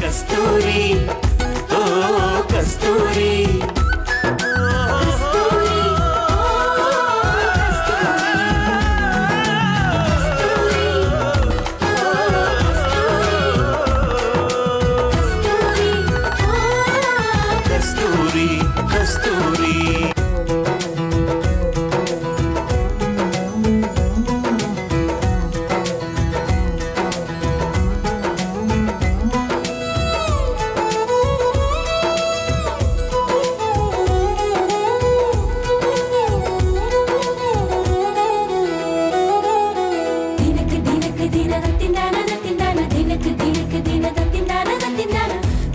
கஸ்தூரி ஓ கஸ்தூரி கஸ்தூரி கஸ்தூரி ದಿನಕ್ಕೆ ದಿನಕ್ಕೆ ದಿನ ದತ್ತಿಂದಾನ ದತ್ತಿಂದಾನ ದಿನಕ್ಕೆ ದಿನಕ್ಕೆ ದಿನ ದತ್ತಿಂದಾನ ದತ್ತಿಂದಾನ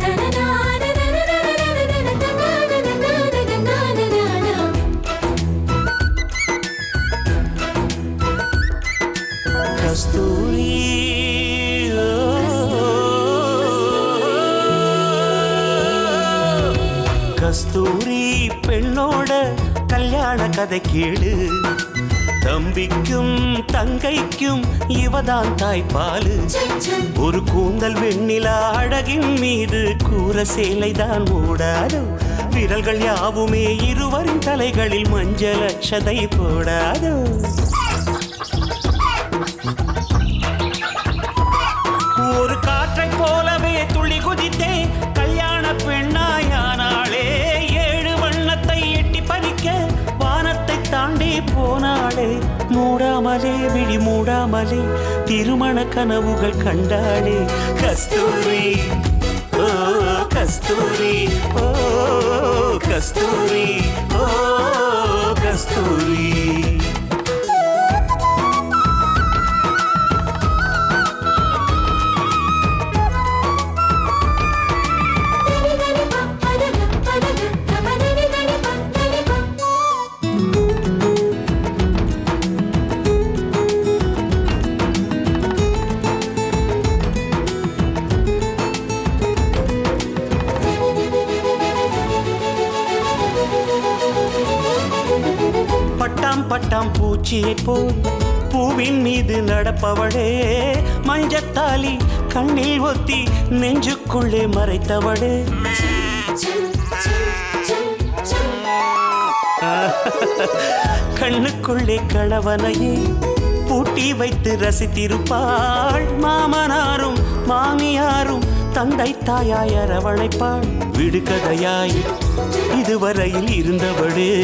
கஸ்தூரி கஸ்தூரி பெண்ணோட கல்யாண கதை கேளு தம்பிக்கும் தங்கைக்கும் இவதான் தாய்ப்பாலு ஒரு கூந்தல் வெண்ணிலா அழகின் மீது கூற சேலைதான் மூடாது விரல்கள் யாவுமே இருவரின் தலைகளில் மஞ்சள் அட்சதை போடாது ஒரு காற்றை போலவே துள்ளி குதித்தே கல்யாண பெண்ணாயானாளே ஏழு வண்ணத்தை எட்டி பறிக்க வானத்தை தாண்டி போனாளே மூடாமலே விழி மூடாமலே திருமண கனவுகள் கண்டாளே கஸ்தூரி ஓ கஸ்தூரி ஓ கஸ்தூரி ஓ கஸ்தூரி பட்டாம் பட்டாம் பூச்சியை போல் பூவின் மீது நடப்பவளே மஞ்சத்தாலி கண்ணில் ஒத்தி நெஞ்சுக்குள்ளே மறைத்தவளே கண்ணுக்குள்ளே கணவனையே பூட்டி வைத்து ரசித்திருப்பாள் மாமனாரும் மாமியாரும் தந்தை தாயாய் அரவணைப்பாள் விடுகதையாய் இதுவரையில் இருந்தவளே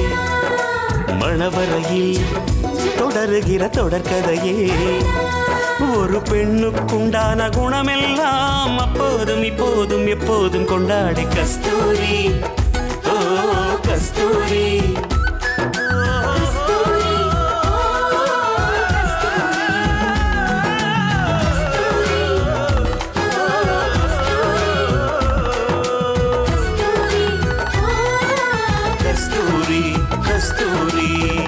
மணவரையில் தொடருகிற தொடர்கதையே ஒரு பெண்ணுக்குண்டான குணமெல்லாம் அப்போதும் இப்போதும் எப்போதும் கொண்டாடி கஸ்தூரி ஓ கஸ்தூரி கஸ்தூரி கஸ்தூரி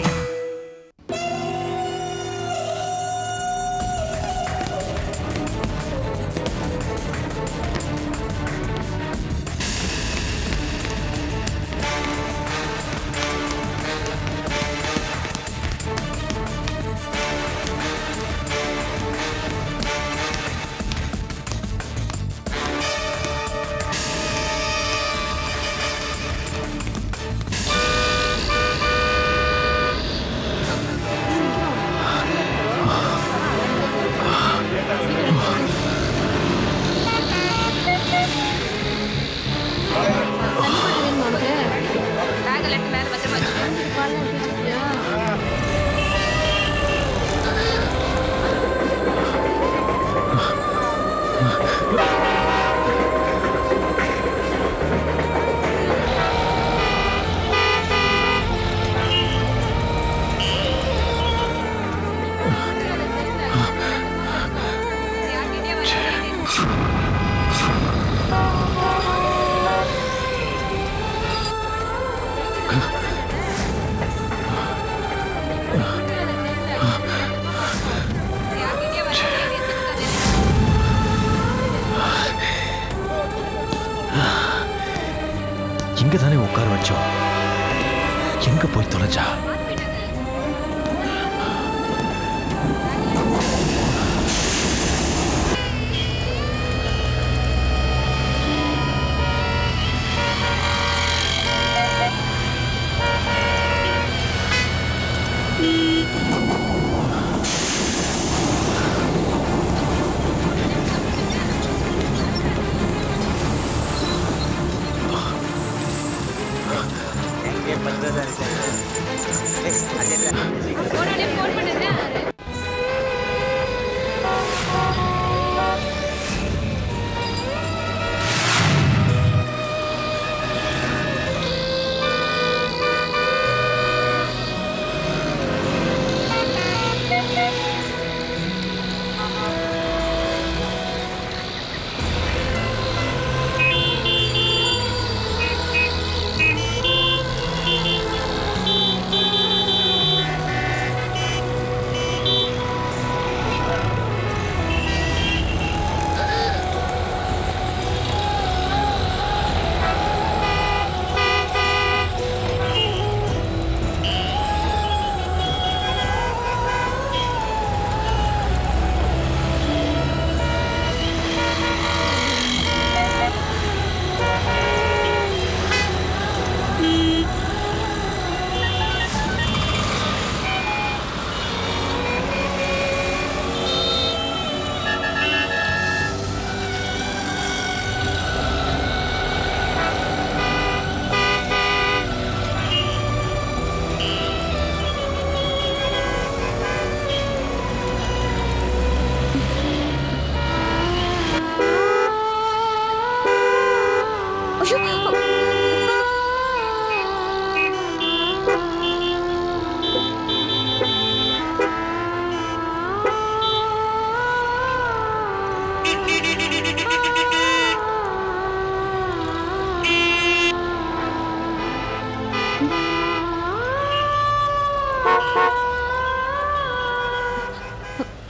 இங்க தானே உட்கார வச்சோம் எங்க போய் தொலைஞ்சா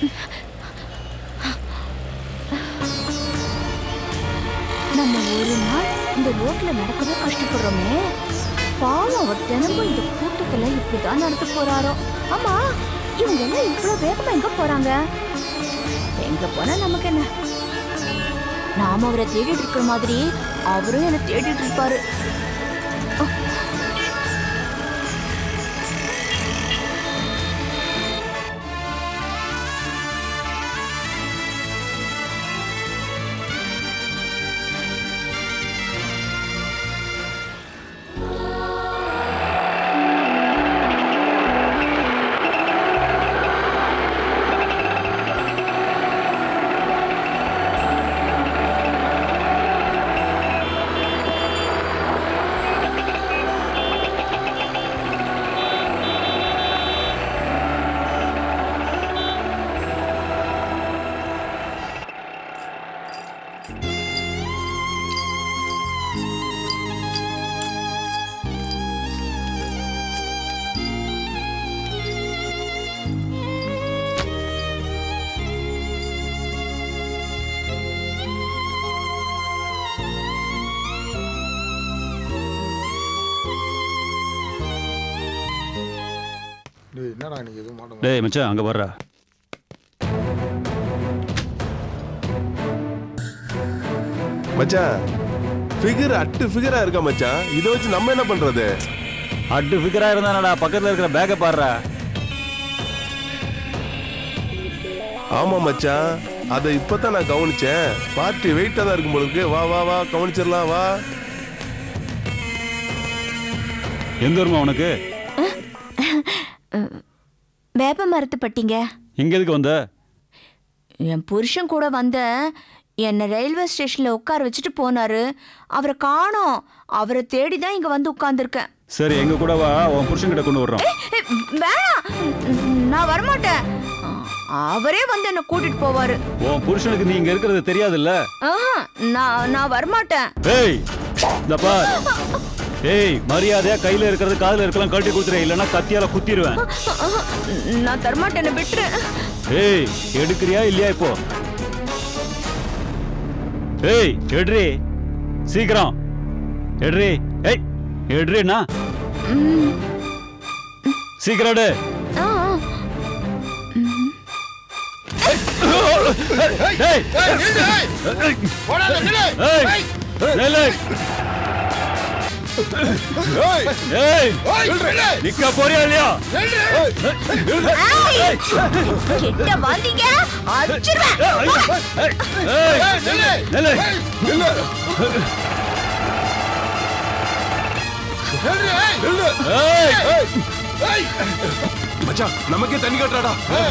நம்ம ஒரு நாள் இந்த ரோட்ல நடக்கவே கஷ்டப்படுறோமே பாவம் அவர் தினமும் இந்த கூட்டத்துல இப்படிதான் நடந்து போறாரோ ஆமா இவங்க எல்லாம் இவ்வளவு வேகமா எங்க போறாங்க எங்க போனா நமக்கு என்ன நாம அவரை தேடிட்டு இருக்கிற மாதிரி அவரும் என்ன தேடிட்டு இருப்பாரு டேய் என்னடா நீ எதுவும் மாட்ட டேய் மச்சான் அங்க வர்றா மச்சான் ஃபிகர் அட்டு ஃபிகரா இருக்கா மச்சான் இதை வச்சு நம்ம என்ன பண்றது அட்டு ஃபிகரா இருந்தானடா பக்கத்துல இருக்கிற பேக்கை பாடுறா ஆமா மச்சான் அதை இப்பதான் நான் கவனிச்சேன் பார்ட்டி வெயிட்டா தான் இருக்கும் போல இருக்கு வா வா வா கவனிச்சிடலாம் வா எந்த ஊருமா உனக்கு வேப்ப மரத்து பட்டிங்க இங்க எதுக்கு வந்த என் புருஷன் கூட வந்த என்னை ரயில்வே ஸ்டேஷன்ல உட்கார வச்சுட்டு போனாரு அவரை காணோம் அவரை தேடி தான் இங்க வந்து உட்கார்ந்துருக்கேன் சரி எங்க கூட வா உன் புருஷன்கிட்ட கொண்டு வர்றோம் வேணாம் நான் வரமாட்டேன் அவரே வந்து என்ன கூட்டிட்டு போவாரு உன் புருஷனுக்கு நீ இங்க இருக்கிறது தெரியாதுல்ல ஆஹா, நான் நான் வரமாட்டேன் ஏய் இந்த பார் ஏய் மரியாதையா கையில இருக்கிறது காதுல இருக்கலாம் கழட்டி குத்துறேன் இல்லைன்னா கத்தியால குத்திடுவேன் ஆஹா, நான் தரமாட்டேன் என்னை விட்டுரு ஏய் எடுக்கிறியா இல்லையா இப்போ ஏய் எடுறி சீக்கிரம் எடுறி ஏய் எடுறிண்ணா சீக்கிரம் எடு ஆ, ஆ. ஏய் ஏய் நில்லு. ஏய் நிக்க போறியா இல்லையா ஏய், கிட்ட வந்தீங்க அடிச்சிருவேன் ஏய் நில்லு. ஏய் மச்சான் நமக்கே தண்ணி கட்டுறாடா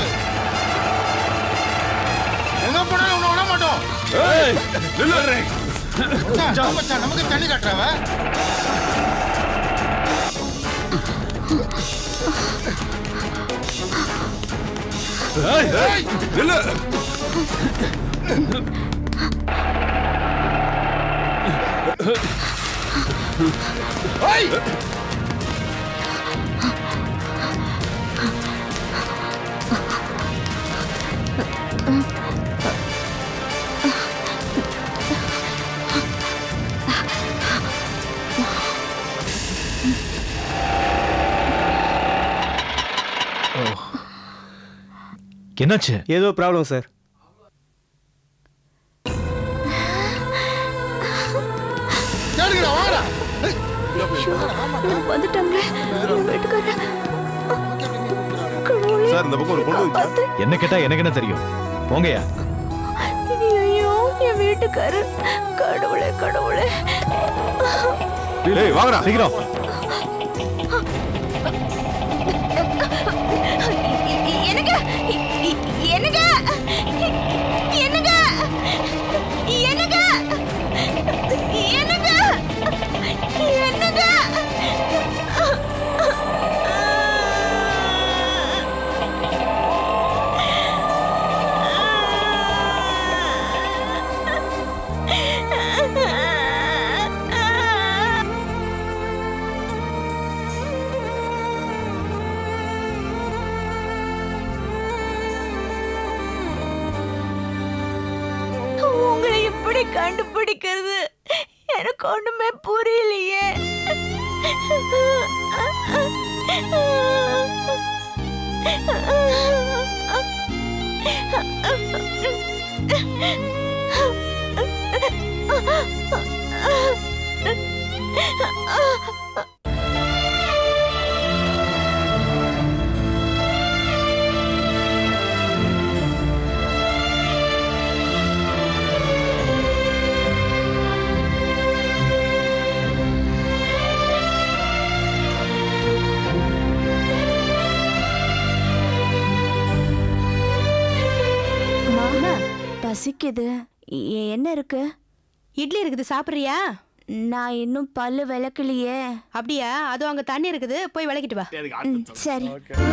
எங்க போனாலும் உன்னை விட மாட்டோம் ஏய் மச்சான், மச்சான், நமக்கு தண்ணி கட்டுறவ ஏய் நில்லு என்னாச்சு ஏதோ ப்ராப்ளம் சார் கேளுங்கடா வாங்கடா வந்துட்டாங்க என் வீட்டுக்காரர் கடவுளே சார் இந்த பக்கம் ஒரு பொண்ணு வந்துச்சா? காப்பாத்து. என்ன கேட்டா எனக்கு என்ன தெரியும் போங்கயா ஐயோ என் வீட்டுக்காரர் கடவுளே கடவுளே ஏய் வாங்கடா சீக்கிரம் என்னங்க என்னங்க என்னங்க என்னங்க என்னங்க என்னங்க எப்படி கண்டுபிடிக்கிறது எனக்கு ஒண்ணுமே புரியலையே மாமா பசிக்குது எ- என்ன இருக்கு இட்லி இருக்குது சாப்பிட்றியா நான் இன்னும் பல்லு விளக்கலையே அப்படியா அதுவும் அங்க தண்ணி இருக்குது போய் விளக்கிட்டு வா ம், சரி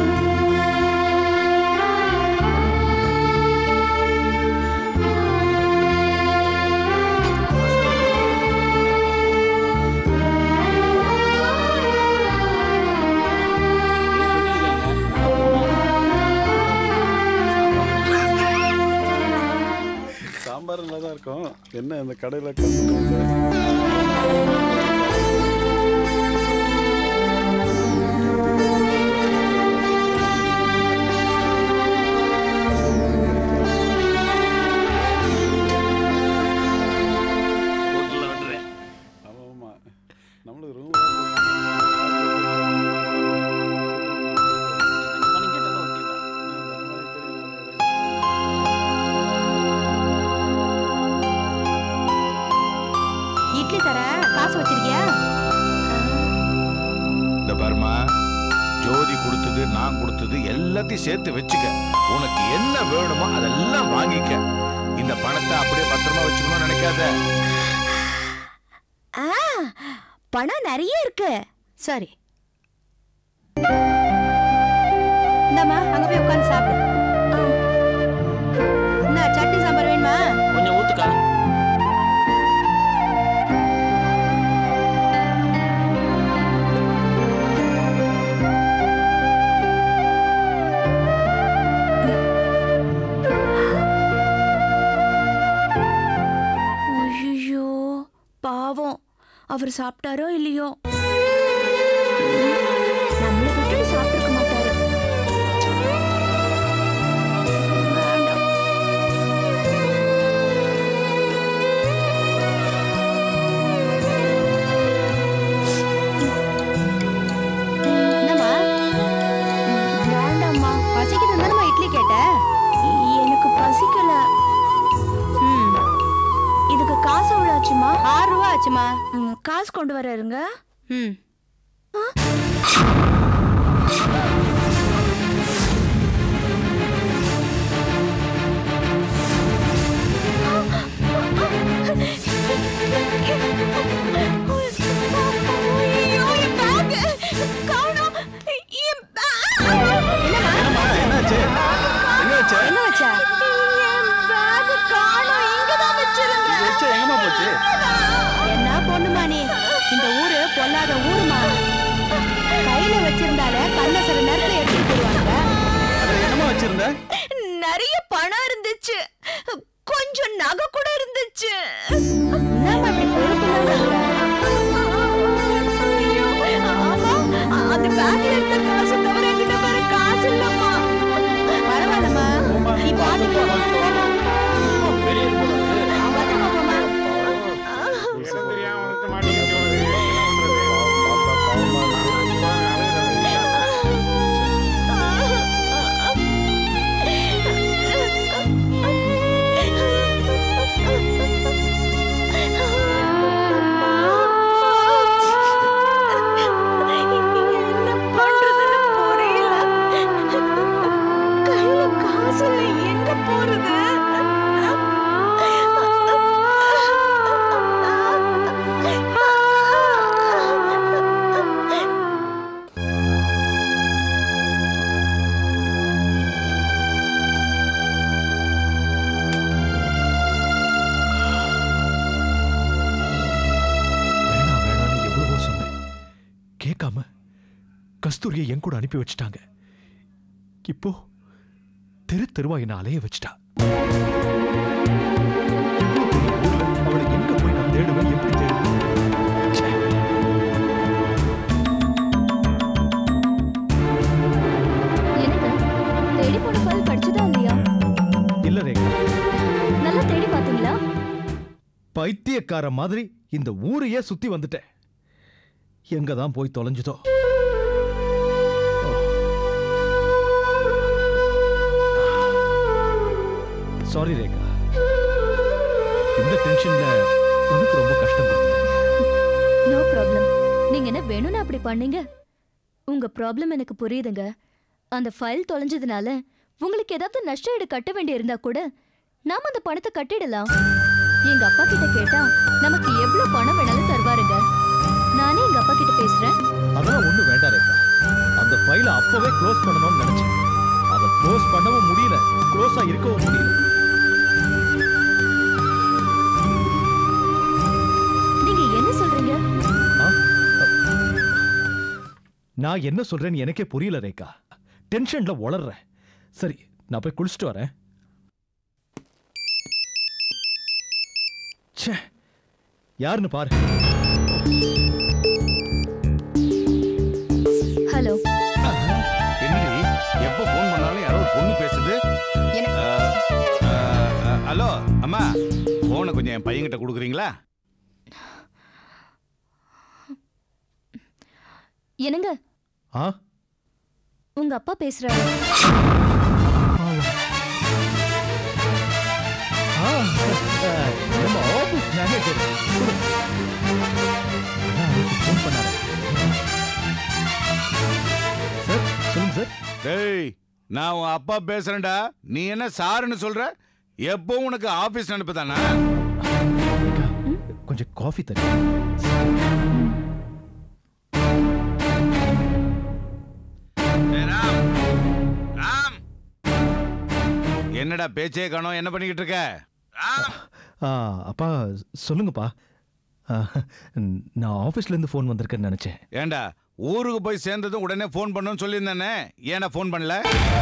சாம்பார் நல்லா தான் இருக்கும் என்ன இந்த கடையில் ஆமாம் ஆமாம் நம்மளுக்கு ரூம் இட்லி தரேன் காசு வச்சிருக்கியா இந்த பர்மா ஜோதி கொடுத்தது நான் கொடுத்தது எல்லாத்தையும் சேர்த்து வச்சுக்க உனக்கு என்ன வேணுமோ அதெல்லாம் வாங்கிக்க இந்த பணத்தை அப்படியே பத்திரமா வச்சுக்கணும்னு நினைக்காத ஆ பணம் நிறைய இருக்கு சரி இந்தாம்மா அங்க போய் உட்காந்து சாப்பிடு என்ன சட்னி சாம்பார் வேணுமா கொஞ்சம் ஊத்துக்கா ஐயோ பாவம் அவர் சாப்பிட்டாரோ இல்லையோ நம்மளை விட்டுட்டு சாப்பிட்டுருக்க மாட்டாரு வேண்டாம். என்னம்மா வேண்டாம்மா பசிக்குது தானம்மா இட்லி கேட்ட எனக்கு பசிக்கல ம் இதுக்கு காசு எவ்வளோ ஆச்சுமா ஆறு ரூபா ஆச்சுமா ம், காசு கொண்டு வர இருங்க ம் ஐயோ, என் bag. காணோம். என் bag. என்னாச்சு என்னாச்சு என்ன வச்சா என் bag காணோம். இங்கதான் வச்சிருந்தேன். வச்சு எங்கம்மா போச்சு என்ன பொண்ணுமா நீ இந்த ஊரு பொல்லாத ஊருமா கையில வச்சிருந்தாலே கண்ண சில நேரத்துல எடுத்துட்டு போடுவாங்க அதில் என்னம்மா வச்சிருந்த நிறைய பணம் இருந்துச்சு கொஞ்சம் நகை கூட இருந்துச்சு என்னம்மா இப்படி பொறுப்பு ஐயோ, ஆமா, அந்த பேக்ல இருந்த காசு தவிர என்கிட்ட வேற காசு இல்லம்மா பரவாயில்லம்மா நீ பாத்துக்கோ போமா. வெளியே போகிறது பத்திரமா போமா என்ன பண்றதுன்னு புரியல கையில காசு இல்லை எங்க போறது வேணாம் வேணாம்னு எவ்வளவோ சொன்னேன் கேட்காம கஸ்தூரியை என் கூட அனுப்பி வச்சுட்டாங்க இப்போ தெரு தெருவா என்ன அலைய வச்சுட்டா இவ்வளவு பெரிய ஊர்ல பைத்தியக்கார மாதிரி இந்த ஊரையே சுத்தி வந்துட்டேன் எங்க தான் போய் தொலைஞ்சுதோ சாரி ரேகா இந்த டென்ஷன்ல உனக்கு ரொம்ப கஷ்டம் கொடுத்துட்டேன் நோ ப்ராப்ளம் நீங்க என்ன வேணும்னு அப்படி பண்ணீங்க உங்க ப்ராப்ளம் எனக்கு புரியுதுங்க அந்த ஃபைல் தொலைஞ்சதுனால உங்களுக்கு ஏதாவது நஷ்ட ஈடு கட்ட வேண்டி இருந்தா கூட நாம அந்த பணத்தை கட்டிடலாம் எங்க அப்பா கிட்ட கேட்டா நமக்கு எவ்வளவு பணம் வேணாலும் தருவாருங்க நானே எங்க அப்பா கிட்ட பேசுறேன் அதெல்லாம் ஒண்ணும் வேண்டாம் ரேகா அந்த ஃபைலை அப்பவே க்ளோஸ் பண்ணணும்னு நினைச்சேன் அதை க்ளோஸ் பண்ணவும் முடியல க்ளோஸா இருக்கவும் முடியல நீங்க என்ன சொல்றீங்க ஆ? நான் என்ன சொல்றேன்னு எனக்கே புரியல ரேகா டென்ஷன்ல உளறேன் சரி நான் போய் குளிச்சுட்டு வரேன் ச்சே யாருன்னு பாரு ஹலோ என்னடி எப்போ ஃபோன் பண்ணாலும் யாரோ ஒரு பொண்ணு பேசுது அஹ், அஹ், அஹ், ஹலோ அம்மா ஃபோனை கொஞ்சம் என் பையன்கிட்ட கொடுக்குறீங்களா என்னங்க ஆ உங்க அப்பா பேசுறாரு ஆ, அஹ், நம்ம ஆபீஸ் மேனேஜர் கொடு. அதான் அவருக்கு ஃபோன் பண்ணாரு சார் சொல்லுங்க சார் டேய் நான் உன் அப்பா பேசுறேன்டா நீ என்ன சாருன்னு சொல்ற எப்போ உனக்கு ஆபீஸ் நினைப்பு தானா ரேகா, கொஞ்சம் காஃபி தரேன் ராம் ராம் என்னடா பேச்சே காணோம் என்ன பண்ணிக்கிட்டு இருக்க ராம் ஆ, அப்பா சொல்லுங்கப்பா ஆ, நான் ஆஃபீஸ்ல இருந்து ஃபோன் வந்திருக்கேன்னு நினைச்சேன் ஏண்டா ஊருக்கு போய் சேர்ந்ததும் உடனே ஃபோன் பண்ணணும்னு சொல்லியிருந்தானே ஏன்னா ஃபோன் பண்ணல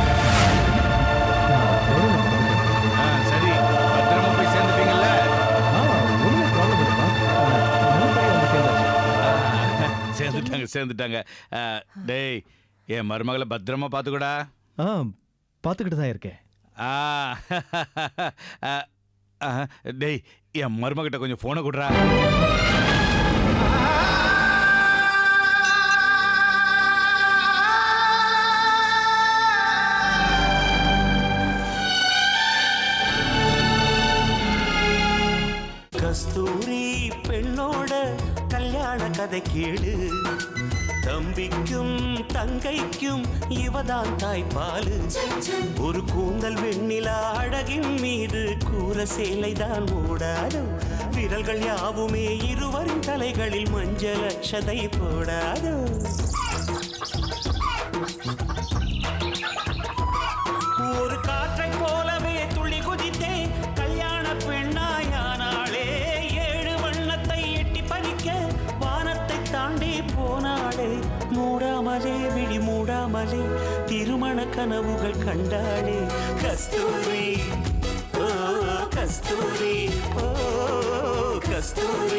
ஆ, சரி பத்திரமா போய் சேர்ந்துட்டீங்கல்ல ஆ, ஒண்ணும் ப்ராப்ளம் இல்லைப்பா ஆ, நல்லபடியா வந்து சேர்ந்தாச்சு. ஆ, சேர்ந்துட்டாங்க சேர்ந்துட்டாங்க ஆ, டேய் என் மருமகளை பத்திரமா பார்த்துக்கூடா ஆ பார்த்துக்கிட்டு தான் இருக்கேன் ஆ ஆ, ஆ, டேய் என் மருமகிட்ட கொஞ்சம் ஃபோனை கொடுறா கஸ்தூரி பெண்ணோட கல்யாண கதை கேளு தம்பிக்கும் தங்கைக்கும் இவதான் தாய்ப்பாலு ஒரு கூந்தல் வெண்ணிலா அழகின் மீது கூற சேலைதான் ஓடாது விரல்கள் யாவுமே இருவரின் தலைகளில் மஞ்சள் அக்ஷதை போடாது ஒரு காற்றைப் போலவே துள்ளி குதித்தே கல்யாண பெண்ணாயானாளே ஏழு வண்ணத்தை எட்டி பறிக்க வானத்தை தாண்டி போனாளே மூடாமலே விழி மூடாமலே திருமண கனவுகள் கண்டாளே கஸ்தூரி ஓ கஸ்தூரி ஓ கஸ்தூரி